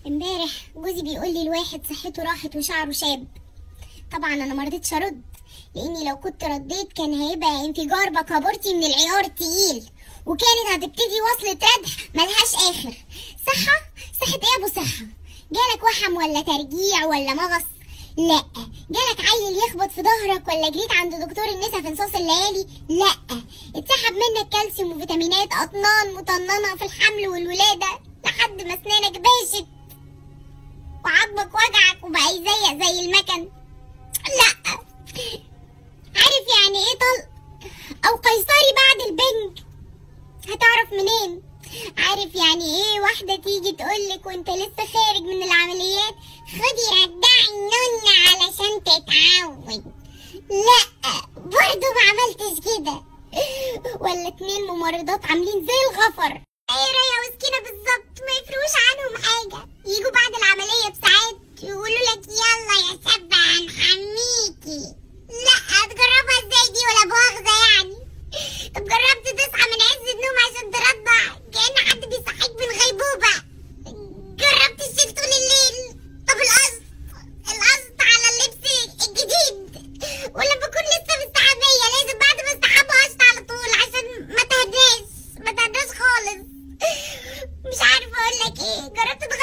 امبارح جوزي بيقول لي الواحد صحته راحت وشعره شاب طبعا انا مرضتش ارد لاني لو كنت رديت كان هيبقى انفجار بكابورتي من العيار التقيل وكانت هتبتدي وصلة ردح ملهاش اخر صحة صحة ايه يا ابو صحة جالك وحم ولا ترجيع ولا مغص لا جالك عيل يخبط في ظهرك ولا جريت عند دكتور النساء في نصاص الليالي لا اتسحب منك كالسيوم وفيتامينات اطنان مطننه في الحمل والولاده لحد ما اسنانك باشت وعظمك وجعك وبقى يزيق زي المكن لا عارف يعني ايه طلق او قيصري بعد البنج هتعرف منين عارف يعني ايه واحدة تيجي تقولك وانت لسه خارج من العمليات خدي رجعي النون علشان تتعود لا برضه ما عملتش كده ولا اتنين ممرضات عاملين زي الغفر ايه رايا وسكينة بالظبط ما يفرقوش عنهم حاجة يجوا بعد العملية بساعات يقولوا لك يلا يا سبع هنحميكي لا تجربها ازاي دي ولا مؤاخذة يعني طب جربت تصحى من عز النوم عشان ترضع كأن حد بيصحيك من غيبوبة جربت تشيل طول الليل طب القصد القصد على اللبس الجديد ولا بكون لسه مستحمية لازم بعد ما استحمى قشط على طول عشان ما تهداش ما تهداش خالص مش عارفة اقول لك ايه جربت